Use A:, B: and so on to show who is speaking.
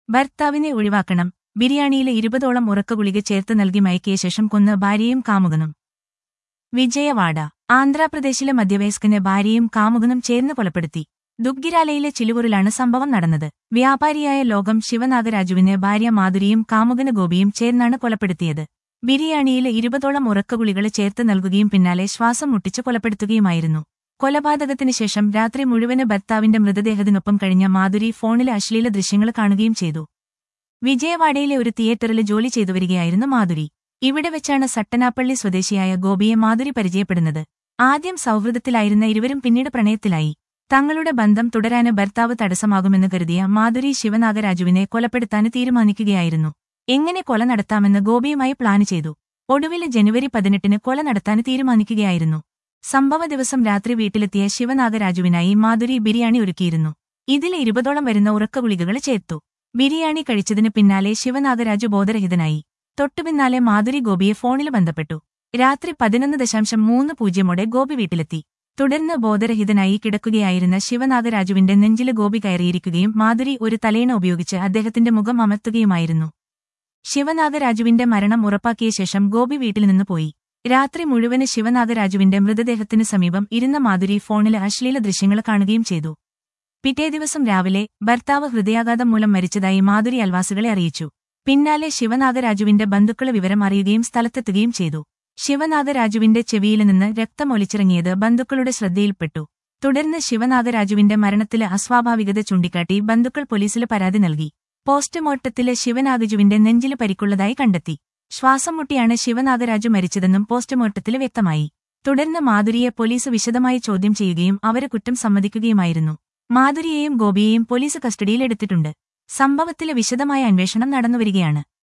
A: ഭർത്താവിനെ ഒഴിവാക്കണം ബിരിയാണിയിലെ ഇരുപതോളം ഉറക്കഗുളിക ചേർത്ത് നൽകി മയക്കിയ ശേഷം കൊന്ന് ഭാര്യയും കാമുകനും വിജയവാഡ ആന്ധ്രാപ്രദേശിലെ മധ്യവയസ്കന് ഭാര്യയും കാമുകനും ചേർന്ന് കൊലപ്പെടുത്തി ദുഗ്ഗിരാലയിലെ ചിലുവൂരിലാണ് സംഭവം നടന്നത് വ്യാപാരിയായ ലോകം ശിവനാഗരാജുവിനെ ഭാര്യ മാധുരിയും കാമുകന് ഗോപിയും ചേർന്നാണ് കൊലപ്പെടുത്തിയത് ബിരിയാണിയിൽ ഇരുപതോളം ഉറക്കഗുളികൾ ചേർത്ത് നൽകുകയും പിന്നാലെ ശ്വാസം മുട്ടിച്ച് കൊലപ്പെടുത്തുകയുമായിരുന്നു കൊലപാതകത്തിന് ശേഷം രാത്രി മുഴുവന് ഭർത്താവിന്റെ മൃതദേഹത്തിനൊപ്പം കഴിഞ്ഞ മാധുരി ഫോണിലെ അശ്ലീല ദൃശ്യങ്ങൾ കാണുകയും ചെയ്തു വിജയവാഡയിലെ ഒരു തിയേറ്ററിൽ ജോലി ചെയ്തു വരികയായിരുന്നു മാധുരി ഇവിടെ വെച്ചാണ് സട്ടനാപ്പള്ളി സ്വദേശിയായ ഗോപിയെ മാധുരി പരിചയപ്പെടുന്നത് ആദ്യം സൗഹൃദത്തിലായിരുന്ന ഇരുവരും പിന്നീട് പ്രണയത്തിലായി തങ്ങളുടെ ബന്ധം തുടരാന് ഭർത്താവ് തടസ്സമാകുമെന്ന് കരുതിയ മാധുരി ശിവനാഗരാജുവിനെ കൊലപ്പെടുത്താന് തീരുമാനിക്കുകയായിരുന്നു എങ്ങനെ കൊല നടത്താമെന്ന് ഗോപിയുമായി പ്ലാൻ ചെയ്തു ഒടുവിൽ ജനുവരി പതിനെട്ടിന് കൊല നടത്താൻ തീരുമാനിക്കുകയായിരുന്നു സംഭവ ദിവസം രാത്രി വീട്ടിലെത്തിയ ശിവനാഗരാജുവിനായി മാധുരി ബിരിയാണി ഒരുക്കിയിരുന്നു ഇതിൽ ഇരുപതോളം വരുന്ന ഉറക്കഗുളികകൾ ചേർത്തു ബിരിയാണി കഴിച്ചതിന് പിന്നാലെ ശിവനാഗരാജു ബോധരഹിതനായി തൊട്ടുപിന്നാലെ മാധുരി ഗോപിയെ ഫോണിൽ ബന്ധപ്പെട്ടു രാത്രി പതിനൊന്ന് ദശാംശം മൂന്ന് പൂജ്യമോടെ ഗോപി വീട്ടിലെത്തി തുടർന്ന് ബോധരഹിതനായി കിടക്കുകയായിരുന്ന ശിവനാഗരാജുവിന്റെ നെഞ്ചില് ഗോപി കയറിയിരിക്കുകയും മാധുരി ഒരു തലയിണ ഉപയോഗിച്ച് അദ്ദേഹത്തിന്റെ മുഖം അമർത്തുകയുമായിരുന്നു ശിവനാഗരാജുവിന്റെ മരണം ഉറപ്പാക്കിയ ശേഷം ഗോപി വീട്ടിൽ നിന്ന് പോയി രാത്രി മുഴുവന് ശിവനാഗരാജുവിന്റെ മൃതദേഹത്തിനു സമീപം ഇരുന്ന മാധുരി ഫോണിൽ അശ്ലീല ദൃശ്യങ്ങൾ കാണുകയും ചെയ്തു പിറ്റേ ദിവസം രാവിലെ ഭർത്താവ് ഹൃദയാഘാതം മൂലം മരിച്ചതായി മാധുരി അയൽവാസികളെ അറിയിച്ചു പിന്നാലെ ശിവനാഗരാജുവിന്റെ ബന്ധുക്കള് വിവരം അറിയുകയും സ്ഥലത്തെത്തുകയും ചെയ്തു ശിവനാഗരാജുവിന്റെ ചെവിയിൽ നിന്ന് രക്തമൊലിച്ചിറങ്ങിയത് ബന്ധുക്കളുടെ ശ്രദ്ധയിൽപ്പെട്ടു തുടർന്ന് ശിവനാഗരാജുവിന്റെ മരണത്തിലെ അസ്വാഭാവികത ചൂണ്ടിക്കാട്ടി ബന്ധുക്കൾ പോലീസില് പരാതി നൽകി പോസ്റ്റ്മോർട്ടത്തില് ശിവനാഗജുവിന്റെ നെഞ്ചില് പരിക്കുള്ളതായി കണ്ടെത്തി ശ്വാസം മുട്ടിയാണ് ശിവനാഗരാജു മരിച്ചതെന്നും പോസ്റ്റ്മോർട്ടത്തില് വ്യക്തമായി തുടർന്ന് മാധുരിയെ പോലീസ് വിശദമായി ചോദ്യം ചെയ്യുകയും അവരെ കുറ്റം സമ്മതിക്കുകയുമായിരുന്നു മാധുരിയെയും ഗോപിയെയും പോലീസ് കസ്റ്റഡിയിലെടുത്തിട്ടുണ്ട് സംഭവത്തിലെ വിശദമായ അന്വേഷണം നടന്നുവരികയാണ്